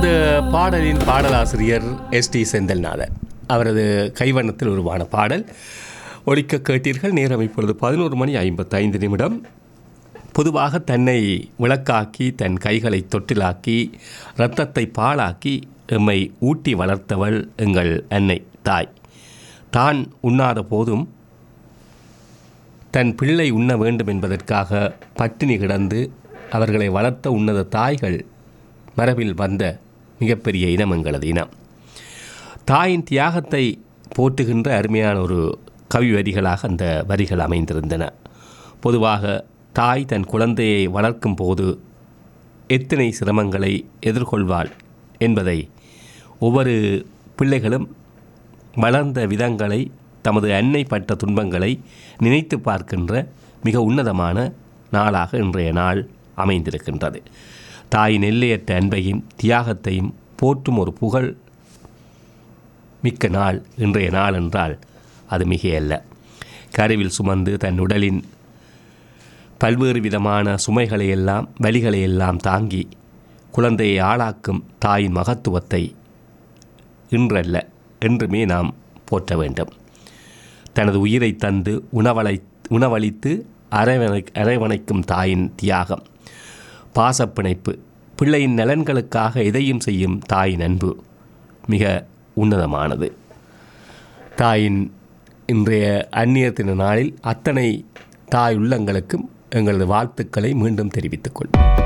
அந்த பாடலின் பாடலாசிரியர் எஸ் டி செந்தில்நாதன் அவரது கைவண்ணத்தில் உருவான பாடல் ஒழிக்க கேட்டீர்கள் நேரம் இப்பொழுது பதினோரு மணி ஐம்பத்தைந்து நிமிடம் பொதுவாக தன்னை விளக்காக்கி தன் கைகளை தொட்டிலாக்கி இரத்தத்தை பாழாக்கி எம்மை ஊட்டி வளர்த்தவள் எங்கள் அன்னை தாய் தான் உண்ணாத போதும் தன் பிள்ளை உண்ண வேண்டும் என்பதற்காக பட்டினி கிடந்து அவர்களை வளர்த்த உன்னத தாய்கள் மரபில் வந்த மிகப்பெரிய இனம் எங்களது இனம் தாயின் தியாகத்தை போற்றுகின்ற அருமையான ஒரு கவி வரிகளாக அந்த வரிகள் அமைந்திருந்தன பொதுவாக தாய் தன் குழந்தையை வளர்க்கும் போது எத்தனை சிரமங்களை எதிர்கொள்வாள் என்பதை ஒவ்வொரு பிள்ளைகளும் வளர்ந்த விதங்களை தமது அன்னை பட்ட துன்பங்களை நினைத்து பார்க்கின்ற மிக உன்னதமான நாளாக இன்றைய நாள் அமைந்திருக்கின்றது தாயின் எல்லையற்ற அன்பையும் தியாகத்தையும் போற்றும் ஒரு புகழ் மிக்க நாள் இன்றைய நாள் என்றால் அது மிகையல்ல கருவில் சுமந்து தன் உடலின் பல்வேறு விதமான சுமைகளை எல்லாம் வலிகளை எல்லாம் தாங்கி குழந்தையை ஆளாக்கும் தாயின் மகத்துவத்தை இன்றல்ல என்றுமே நாம் போற்ற வேண்டும் தனது உயிரை தந்து உணவளை உணவளித்து அரவணை அரவணைக்கும் தாயின் தியாகம் பாசப்பிணைப்பு பிள்ளையின் நலன்களுக்காக எதையும் செய்யும் தாயின் அன்பு மிக உன்னதமானது தாயின் இன்றைய அந்நியர் தின நாளில் அத்தனை தாய் உள்ளங்களுக்கும் எங்களது வாழ்த்துக்களை மீண்டும் தெரிவித்துக் கொள்வோம்